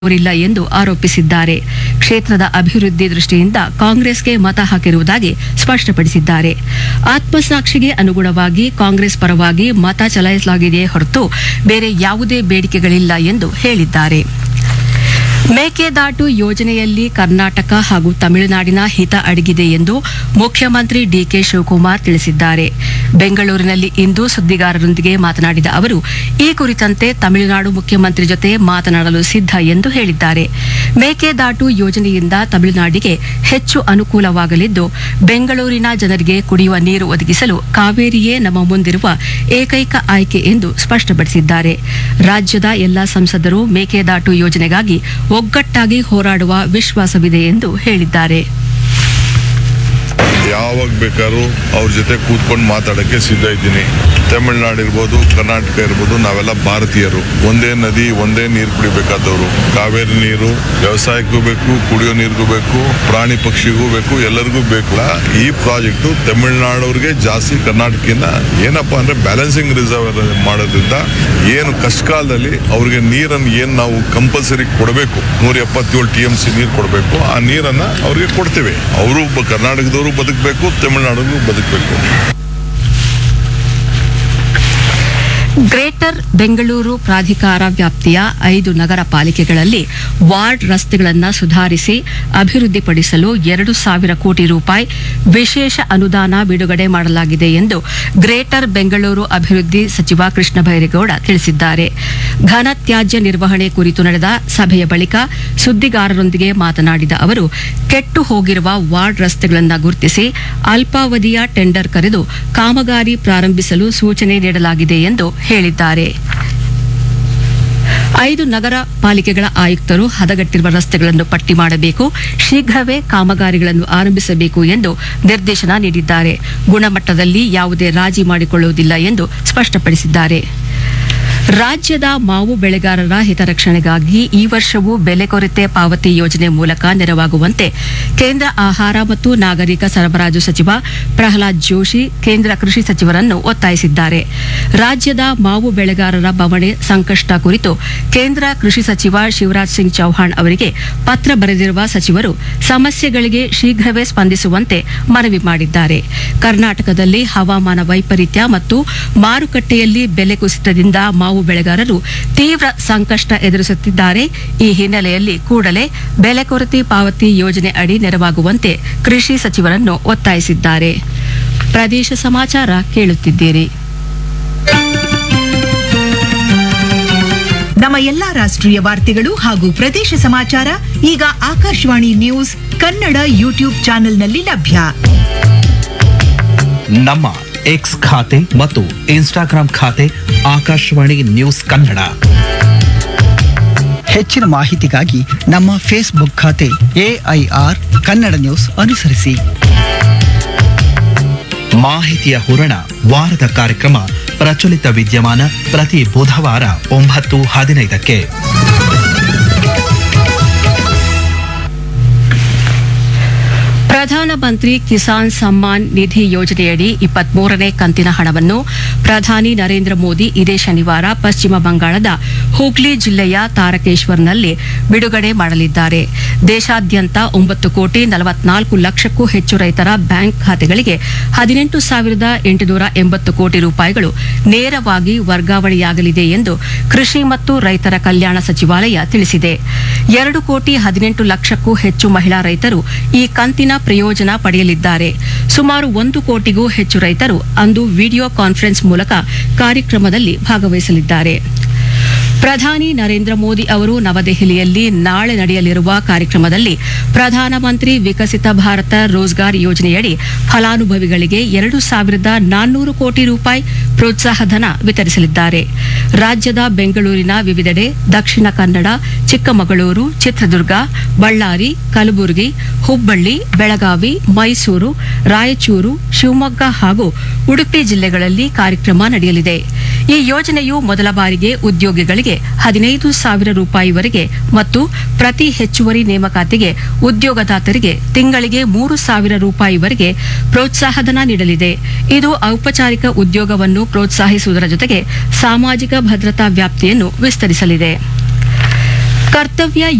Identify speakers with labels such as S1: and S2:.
S1: ಅವರಿಲ್ಲ ಎಂದು ಆರೋಪಿಸಿದ್ದಾರೆ ಕ್ಷೇತ್ರದ ಅಭಿವೃದ್ಧಿ ದೃಷ್ಟಿಯಿಂದ ಕಾಂಗ್ರೆಸ್ಗೆ ಮತ ಹಾಕಿರುವುದಾಗಿ ಸ್ಪಷ್ಟಪಡಿಸಿದ್ದಾರೆ ಆತ್ಮಸಾಕ್ಷಿಗೆ ಅನುಗುಣವಾಗಿ ಕಾಂಗ್ರೆಸ್ ಪರವಾಗಿ ಮತ ಚಲಾಯಿಸಲಾಗಿದೆಯೇ ಹೊರತು ಬೇರೆ ಯಾವುದೇ ಬೇಡಿಕೆಗಳಿಲ್ಲ ಎಂದು ಹೇಳಿದ್ದಾರೆ ಮೇಕೆದಾಟು ಯೋಜನೆಯಲ್ಲಿ ಕರ್ನಾಟಕ ಹಾಗೂ ತಮಿಳುನಾಡಿನ ಹಿತ ಅಡಗಿದೆ ಎಂದು ಮುಖ್ಯಮಂತ್ರಿ ಡಿಕೆ ಶಿವಕುಮಾರ್ ತಿಳಿಸಿದ್ದಾರೆ ಬೆಂಗಳೂರಿನಲ್ಲಿ ಇಂದು ಸುದ್ದಿಗಾರರೊಂದಿಗೆ ಮಾತನಾಡಿದ ಅವರು ಈ ಕುರಿತಂತೆ ತಮಿಳುನಾಡು ಮುಖ್ಯಮಂತ್ರಿ ಜೊತೆ ಮಾತನಾಡಲು ಸಿದ್ಧ ಎಂದು ಹೇಳಿದ್ದಾರೆ ಮೇಕೆದಾಟು ಯೋಜನೆಯಿಂದ ತಮಿಳುನಾಡಿಗೆ ಹೆಚ್ಚು ಅನುಕೂಲವಾಗಲಿದ್ದು ಬೆಂಗಳೂರಿನ ಜನರಿಗೆ ಕುಡಿಯುವ ನೀರು ಒದಗಿಸಲು ಕಾವೇರಿಯೇ ನಮ್ಮ ಮುಂದಿರುವ ಏಕೈಕ ಆಯ್ಕೆ ಎಂದು ಸ್ಪಷ್ಟಪಡಿಸಿದ್ದಾರೆ ರಾಜ್ಯದ ಎಲ್ಲಾ ಸಂಸದರು ಮೇಕೆದಾಟು ಯೋಜನೆಗಾಗಿ ಒಗ್ಗಟ್ಟಾಗಿ ಹೋರಾಡುವ ವಿಶ್ವಾಸವಿದೆ ಎಂದು ಹೇಳಿದ್ದಾರೆ
S2: ಯಾವಾಗ ಬೇಕಾದ್ರೂ ಅವ್ರ ಜೊತೆ ಕೂತ್ಕೊಂಡು ಮಾತಾಡಕ್ಕೆ ಸಿದ್ಧ ಇದ್ದೀನಿ ತಮಿಳ್ನಾಡು ಇರ್ಬೋದು ಕರ್ನಾಟಕ ಇರ್ಬೋದು ನಾವೆಲ್ಲ ಭಾರತೀಯರು ಒಂದೇ ನದಿ ಒಂದೇ ನೀರು ಕುಡಿಬೇಕಾದವರು ಕಾವೇರಿ ನೀರು ವ್ಯವಸಾಯಕ್ಕೂ ಬೇಕು ಕುಡಿಯೋ ನೀರಿಗೂ ಬೇಕು ಪ್ರಾಣಿ ಪಕ್ಷಿಗೂ ಬೇಕು ಎಲ್ಲರಿಗೂ ಬೇಕು ಈ ಪ್ರಾಜೆಕ್ಟು ತಮಿಳ್ನಾಡವ್ರಿಗೆ ಜಾಸ್ತಿ ಕರ್ನಾಟಕದಿಂದ ಏನಪ್ಪಾ ಅಂದ್ರೆ ಬ್ಯಾಲೆನ್ಸಿಂಗ್ ರಿಸರ್ವ್ ಮಾಡೋದ್ರಿಂದ ಏನು ಕಷ್ಟ ಕಾಲದಲ್ಲಿ ಅವ್ರಿಗೆ ನೀರನ್ನು ಏನು ನಾವು ಕಂಪಲ್ಸರಿ ಕೊಡಬೇಕು ನೂರ ಎಪ್ಪತ್ತೇಳು ಟಿ ಎಂ ಸಿ ನೀರು ಕೊಡಬೇಕು ಆ ನೀರನ್ನ ಅವ್ರಿಗೆ ಕೊಡ್ತೇವೆ ಅವರು ಕರ್ನಾಟಕದವರು ಬದುಕಬೇಕು ತಮಿಳ್ನಾಡಿಗೂ ಬದುಕಬೇಕು
S1: ಗ್ರೇಟರ್ ಬೆಂಗಳೂರು ಪ್ರಾಧಿಕಾರ ವ್ಯಾಪ್ತಿಯ ಐದು ನಗರ ಪಾಲಿಕೆಗಳಲ್ಲಿ ವಾರ್ಡ್ ರಸ್ತೆಗಳನ್ನು ಸುಧಾರಿಸಿ ಅಭಿವೃದ್ಧಿಪಡಿಸಲು ಎರಡು ಸಾವಿರ ಕೋಟಿ ರೂಪಾಯಿ ವಿಶೇಷ ಅನುದಾನ ಬಿಡುಗಡೆ ಮಾಡಲಾಗಿದೆ ಎಂದು ಗ್ರೇಟರ್ ಬೆಂಗಳೂರು ಅಭಿವೃದ್ಧಿ ಸಚಿವ ಕೃಷ್ಣ ಬೈರೇಗೌಡ ತಿಳಿಸಿದ್ದಾರೆ ಘನ ತ್ಯಾಜ್ಯ ನಿರ್ವಹಣೆ ಕುರಿತು ನಡೆದ ಸಭೆಯ ಬಳಿಕ ಸುದ್ದಿಗಾರರೊಂದಿಗೆ ಮಾತನಾಡಿದ ಅವರು ಕೆಟ್ಟು ಹೋಗಿರುವ ವಾರ್ಡ್ ರಸ್ತೆಗಳನ್ನು ಗುರುತಿಸಿ ಅಲ್ಪಾವಧಿಯ ಟೆಂಡರ್ ಕರೆದು ಕಾಮಗಾರಿ ಪ್ರಾರಂಭಿಸಲು ಸೂಚನೆ ನೀಡಲಾಗಿದೆ ಎಂದು ಹೇಳಿದ್ದಾರೆ ಐದು ನಗರ ಪಾಲಿಕೆಗಳ ಆಯುಕ್ತರು ಹದಗೆಟ್ಟಿರುವ ರಸ್ತೆಗಳನ್ನು ಪಟ್ಟಿ ಮಾಡಬೇಕು ಶೀಘ್ರವೇ ಕಾಮಗಾರಿಗಳನ್ನು ಆರಂಭಿಸಬೇಕು ಎಂದು ನಿರ್ದೇಶನ ನೀಡಿದ್ದಾರೆ ಗುಣಮಟ್ಟದಲ್ಲಿ ಯಾವುದೇ ರಾಜಿ ಮಾಡಿಕೊಳ್ಳುವುದಿಲ್ಲ ಎಂದು ಸ್ಪಷ್ಟಪಡಿಸಿದ್ದಾರೆ ರಾಜ್ಯದ ಮಾವು ಬೆಳೆಗಾರರ ಹಿತರಕ್ಷಣೆಗಾಗಿ ಈ ವರ್ಷವೂ ಬೆಲೆ ಕೊರತೆ ಪಾವತಿ ಯೋಜನೆ ಮೂಲಕ ನೆರವಾಗುವಂತೆ ಕೇಂದ್ರ ಆಹಾರ ಮತ್ತು ನಾಗರಿಕ ಸರಬರಾಜು ಸಚಿವ ಪ್ರಹ್ಲಾದ್ ಜೋಶಿ ಕೇಂದ್ರ ಕೃಷಿ ಸಚಿವರನ್ನು ಒತ್ತಾಯಿಸಿದ್ದಾರೆ ರಾಜ್ಯದ ಮಾವು ಬೆಳೆಗಾರರ ಬವಣೆ ಸಂಕಷ್ಟ ಕುರಿತು ಕೇಂದ್ರ ಕೃಷಿ ಸಚಿವ ಶಿವರಾಜ್ ಸಿಂಗ್ ಚೌಹಾಣ್ ಅವರಿಗೆ ಪತ್ರ ಬರೆದಿರುವ ಸಚಿವರು ಸಮಸ್ಯೆಗಳಿಗೆ ಶೀಘ್ರವೇ ಸ್ಪಂದಿಸುವಂತೆ ಮನವಿ ಮಾಡಿದ್ದಾರೆ ಕರ್ನಾಟಕದಲ್ಲಿ ಹವಾಮಾನ ವೈಪರೀತ್ಯ ಮತ್ತು ಮಾರುಕಟ್ಟೆಯಲ್ಲಿ ಬೆಲೆ ಕುಸಿತದಿಂದ ಮಾವು ಬೆಳೆಗಾರರು ತೀವ್ರ ಸಂಕಷ್ಟ ಎದುರಿಸುತ್ತಿದ್ದಾರೆ ಈ ಹಿನ್ನೆಲೆಯಲ್ಲಿ ಕೂಡಲೇ ಬೆಲೆ ಕೊರತೆ ಪಾವತಿ ಯೋಜನೆ ಅಡಿ ನೆರವಾಗುವಂತೆ ಕೃಷಿ ಸಚಿವರನ್ನು ಒತ್ತಾಯಿಸಿದ್ದಾರೆ ಪ್ರದೇಶ ಸಮಾಚಾರ ಕೇಳುತ್ತಿದ್ದೀರಿ
S3: ನಮ್ಮ ಎಲ್ಲಾ ರಾಷ್ಟ್ರೀಯ ವಾರ್ತೆಗಳು ಹಾಗೂ ಪ್ರದೇಶ ಸಮಾಚಾರ ಈಗ ಆಕಾಶವಾಣಿ ನ್ಯೂಸ್ ಕನ್ನಡ ಯೂಟ್ಯೂಬ್ ಚಾನೆಲ್ನಲ್ಲಿ ಲಭ್ಯ
S4: ನಮ್ಮ ಎಕ್ಸ್ ಖಾತೆ ಮತ್ತು ಇನ್ಸ್ಟಾಗ್ರಾಂ ಖಾತೆ ಆಕಾಶವಾಣಿ ನ್ಯೂಸ್ ಕನ್ನಡ
S5: ಹೆಚ್ಚಿನ ಮಾಹಿತಿಗಾಗಿ ನಮ್ಮ ಫೇಸ್ಬುಕ್ ಖಾತೆ ಎಐಆರ್ ಕನ್ನಡ ನ್ಯೂಸ್ ಅನುಸರಿಸಿ
S4: ಮಾಹಿತಿಯ ಹೂರಣ ವಾರದ ಕಾರ್ಯಕ್ರಮ ಪ್ರಚಲಿತ ವಿದ್ಯಮಾನ ಪ್ರತಿ ಬುಧವಾರ ಒಂಬತ್ತು ಹದಿನೈದಕ್ಕೆ
S1: ಪ್ರಧಾನಮಂತ್ರಿ ಕಿಸಾನ್ ಸಮ್ಮಾನ್ ನಿಧಿ ಯೋಜನೆಯಡಿ ಇಪ್ಪತ್ಮೂರನೇ ಕಂತಿನ ಹಣವನ್ನು ಪ್ರಧಾನಿ ನರೇಂದ್ರ ಮೋದಿ ಇದೇ ಶನಿವಾರ ಪಶ್ಚಿಮ ಬಂಗಾಳದ ಹೂಗ್ಲಿ ಜಿಲ್ಲೆಯ ತಾರಕೇಶ್ವರ್ನಲ್ಲಿ ಬಿಡುಗಡೆ ಮಾಡಲಿದ್ದಾರೆ ದೇಶಾದ್ಯಂತ ಒಂಬತ್ತು ಕೋಟಿ ನಲವತ್ನಾಲ್ಕು ಲಕ್ಷಕ್ಕೂ ಹೆಚ್ಚು ರೈತರ ಬ್ಯಾಂಕ್ ಖಾತೆಗಳಿಗೆ ಹದಿನೆಂಟು ಸಾವಿರದ ಎಂಟುನೂರ ಎಂಬತ್ತು ಕೋಟಿ ರೂಪಾಯಿಗಳು ನೇರವಾಗಿ ವರ್ಗಾವಣೆಯಾಗಲಿದೆ ಎಂದು ಕೃಷಿ ಮತ್ತು ರೈತರ ಕಲ್ಯಾಣ ಸಚಿವಾಲಯ ತಿಳಿಸಿದೆ ಎರಡು ಕೋಟಿ ಹದಿನೆಂಟು ಲಕ್ಷಕ್ಕೂ ಹೆಚ್ಚು ಮಹಿಳಾ ರೈತರು ಈ ಕಂತಿನ ಪ್ರಯೋಜನ ಪಡೆಯಲಿದ್ದಾರೆ ಸುಮಾರು ಒಂದು ಕೋಟಿಗೂ ಹೆಚ್ಚು ರೈತರು ಅಂದು ವಿಡಿಯೋ ಕಾನ್ಫರೆನ್ಸ್ ಮೂಲಕ ಕಾರ್ಯಕ್ರಮದಲ್ಲಿ ಭಾಗವಹಿಸಲಿದ್ದಾರೆ ಪ್ರಧಾನಿ ನರೇಂದ್ರ ಮೋದಿ ಅವರು ನವದೆಹಲಿಯಲ್ಲಿ ನಾಳೆ ನಡೆಯಲಿರುವ ಕಾರ್ಯಕ್ರಮದಲ್ಲಿ ಪ್ರಧಾನಮಂತ್ರಿ ವಿಕಸಿತ ಭಾರತ ರೋಜ್ಗಾರ್ ಯೋಜನೆಯಡಿ ಫಲಾನುಭವಿಗಳಿಗೆ ಎರಡು ಸಾವಿರದ ನಾನ್ನೂರು ಕೋಟಿ ರೂಪಾಯಿ ಪ್ರೋತ್ಸಾಹಧನ ವಿತರಿಸಲಿದ್ದಾರೆ ರಾಜ್ಯದ ಬೆಂಗಳೂರಿನ ವಿವಿಧೆಡೆ ದಕ್ಷಿಣ ಕನ್ನಡ ಚಿಕ್ಕಮಗಳೂರು ಚಿತ್ರದುರ್ಗ ಬಳ್ಳಾರಿ ಕಲಬುರಗಿ ಹುಬ್ಬಳ್ಳಿ ಬೆಳಗಾವಿ ಮೈಸೂರು ರಾಯಚೂರು ಶಿವಮೊಗ್ಗ ಹಾಗೂ ಉಡುಪಿ ಜಿಲ್ಲೆಗಳಲ್ಲಿ ಕಾರ್ಯಕ್ರಮ ನಡೆಯಲಿದೆ ಈ ಯೋಜನೆಯು ಮೊದಲ ಬಾರಿಗೆ ಉದ್ಯೋಗಿಗಳಿಗೆ ಹದಿನೈದು ಸಾವಿರ ರೂಪಾಯಿವರೆಗೆ ಮತ್ತು ಪ್ರತಿ ಹೆಚ್ಚುವರಿ ನೇಮಕಾತಿಗೆ ಉದ್ಯೋಗದಾತರಿಗೆ ತಿಂಗಳಿಗೆ ಮೂರು ಸಾವಿರ ರೂಪಾಯಿವರೆಗೆ ಪ್ರೋತ್ಸಾಹಧನ ನೀಡಲಿದೆ ಇದು ಔಪಚಾರಿಕ ಉದ್ಯೋಗವನ್ನು ಪ್ರೋತ್ಸಾಹಿಸುವುದರ ಜೊತೆಗೆ ಸಾಮಾಜಿಕ ಭದ್ರತಾ ವ್ಯಾಪ್ತಿಯನ್ನು ವಿಸ್ತರಿಸಲಿದೆ ಕರ್ತವ್ಯ